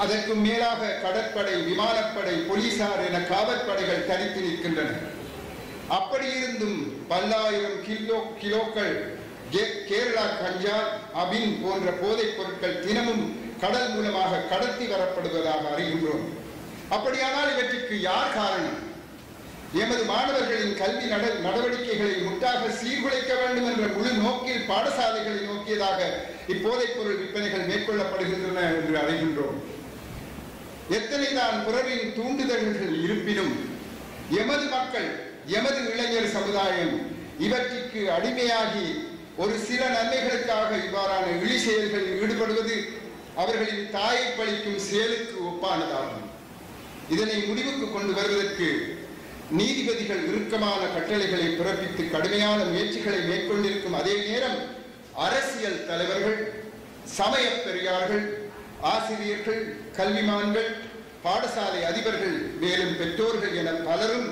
அதற்கும் மேலாக கடற்படை விமானப்படை போலீசார் என காவற்படைகள் தனித்து நிற்கின்றன அப்படி இருந்தும் பல்லாயிரம் கிலோ கிலோக்கள் கே- கேரளா கஞ்சா அபின் போன்ற போதைப் பொருட்கள் தினமும் கடல் மூலமாக கடத்தி வரப்படுவதாக அறிகின்றோம் அப்படியானால் இவற்றுக்கு யார் காரணம் எமது மாணவர்களின் கல்வி நட நடவடிக்கைகளை முற்றாக சீர்குலைக்க வேண்டும் என்ற முழு நோக்கில் பாடசாலைகளை நோக்கியதாக இப்போதைப் பொருள் விற்பனைகள் மேற்கொள்ளப்படுகின்றன என்று அறிகின்றோம் எத்தனை தான் பிறரின் தூண்டுதல்கள் இருப்பினும் எமது மக்கள் எமது இளைஞர் சமுதாயம் இவற்றிற்கு அடிமையாகி ஒரு சில நன்மைகளுக்காக இவ்வாறான இழி செயல்களில் ஈடுபடுவது அவர்களின் தாயை பழிக்கும் செயலுக்கு ஒப்பானதாகும் இதனை முடிவுக்கு கொண்டு வருவதற்கு நீதிபதிகள் இறுக்கமான கட்டளைகளை பிறப்பித்து கடுமையான முயற்சிகளை மேற்கொண்டிருக்கும் அதே நேரம் அரசியல் தலைவர்கள் சமய பெரியார்கள் ஆசிரியர்கள் கல்விமான்கள் பாடசாலை அதிபர்கள் மேலும் பெற்றோர்கள் என பலரும்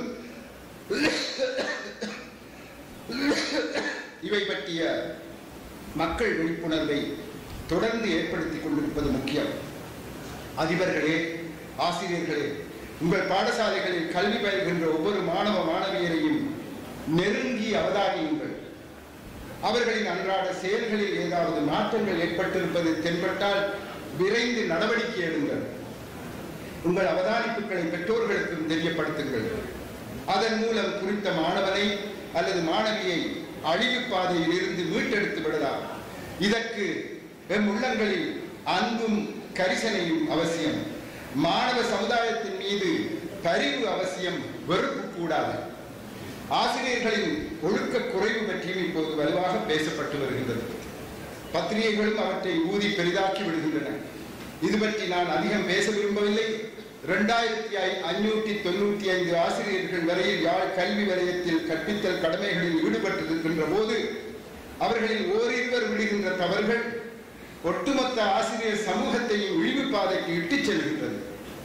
இவை பற்றிய மக்கள் விழிப்புணர்வை தொடர்ந்து ஏற்படுத்திக் கொண்டிருப்பது முக்கியம் அதிபர்களே ஆசிரியர்களே உங்கள் பாடசாலைகளில் கல்வி பயில்கின்ற ஒவ்வொரு மாணவ மாணவியரையும் நெருங்கி அவதானியுங்கள் அவர்களின் அன்றாட செயல்களில் ஏதாவது மாற்றங்கள் ஏற்பட்டிருப்பது தென்பட்டால் விரைந்து நடவடிக்கை எடுங்கள் உங்கள் அவதானிப்புகளை பெற்றோர்களுக்கும் தெரியப்படுத்துங்கள் அதன் மூலம் குறித்த மாணவனை அல்லது மாணவியை அழிவு பாதையில் இருந்து மீட்டெடுத்து விடலாம் இதற்கு எம் உள்ளங்களில் அன்பும் கரிசனையும் அவசியம் மாணவ சமுதாயத்தின் மீது பரிவு அவசியம் வெறுப்பு கூடாது ஆசிரியர்களின் ஒழுக்க குறைவு பற்றியும் இப்போது வலுவாக பேசப்பட்டு வருகின்றது பத்திரிகைகளும் அவற்றை ஊதி பெரிதாக்கி விடுகின்றன இது பற்றி நான் அதிகம் பேச விரும்பவில்லை இரண்டாயிரத்தி ஐநூற்றி தொண்ணூற்றி ஐந்து ஆசிரியர்கள் வரையில் யாழ் கல்வி வலயத்தில் கற்பித்தல் கடமைகளில் ஈடுபட்டிருக்கின்ற போது அவர்களில் ஓரிருவர் விடுகின்ற தவறுகள் ஒட்டுமொத்த ஆசிரியர் சமூகத்தையும் இழிவு பாதைக்கு இட்டுச் செல்கின்றது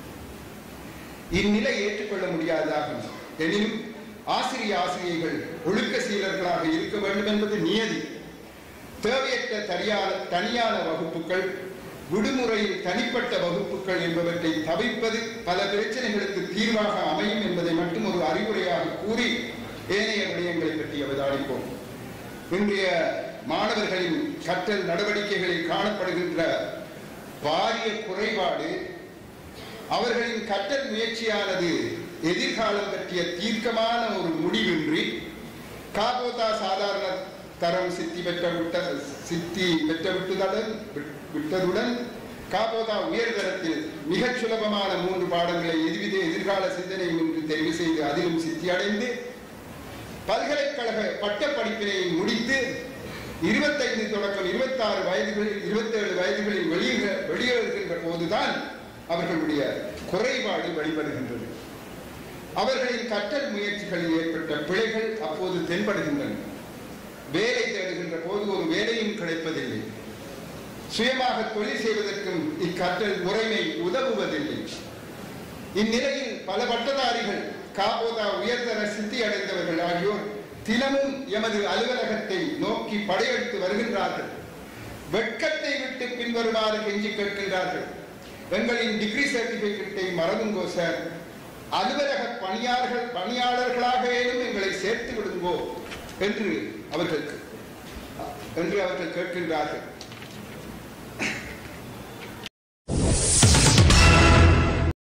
இந்நிலை ஏற்றுக்கொள்ள முடியாததாகும் எனினும் ஆசிரிய ஆசிரியர்கள் ஒழுக்க சீலர்களாக இருக்க வேண்டும் என்பது நியதி தேவையற்ற தனியான தனியான வகுப்புகள் விடுமுறையில் தனிப்பட்ட வகுப்புகள் என்பவற்றை தவிர்ப்பது பல பிரச்சனைகளுக்கு தீர்வாக அமையும் என்பதை மட்டும் ஒரு அறிவுரையாக கூறி ஏனைய விடயங்களை பற்றி அவதானிப்போம் இன்றைய மாணவர்களின் கற்றல் நடவடிக்கைகளில் காணப்படுகின்ற பாரிய குறைபாடு அவர்களின் கற்றல் முயற்சியானது எதிர்காலம் பற்றிய தீர்க்கமான ஒரு முடிவின்றி காபோதா சாதாரண தரம் சித்தி பெற்ற விட்ட சித்தி பெற்ற விட்டுதடன் விட்டதுடன் காபோதா உயர்தரத்தில் மிகச் சுலபமான மூன்று பாடங்களை எதுவித எதிர்கால சிந்தனையும் என்று தெரிவு செய்து அதிலும் சித்தி அடைந்து பல்கலைக்கழக பட்ட படிப்பினை முடித்து இருபத்தைந்து தொடக்கம் இருபத்தாறு வயதுகளில் இருபத்தேழு வயதுகளில் வெளியே வெளியேறுகின்ற போதுதான் அவர்களுடைய குறைபாடு வெளிப்படுகின்றது அவர்களின் கற்றல் முயற்சிகளில் ஏற்பட்ட பிழைகள் அப்போது தென்படுகின்றன வேலை தேடுகின்ற போது ஒரு வேலையும் கிடைப்பதில்லை சுயமாக தொழில் செய்வதற்கும் இக்கற்றல் முறைமை உதவுவதில்லை இந்நிலையில் பல பட்டதாரிகள் காபோதா உயர்தர சித்தி அடைந்தவர்கள் ஆகியோர் தினமும் எமது அலுவலகத்தை நோக்கி படையெடுத்து வருகின்றார்கள் வெட்கத்தை விட்டு பின்வருமாறு கெஞ்சி கேட்கின்றார்கள் எங்களின் டிகிரி சர்டிபிகேட்டை மறந்துங்கோ சார் அலுவலக பணியாளர்கள் பணியாளர்களாக ஏதும் எங்களை சேர்த்து விடுங்கோ என்று அவர்கள் என்று அவர்கள் கேட்கின்றார்கள்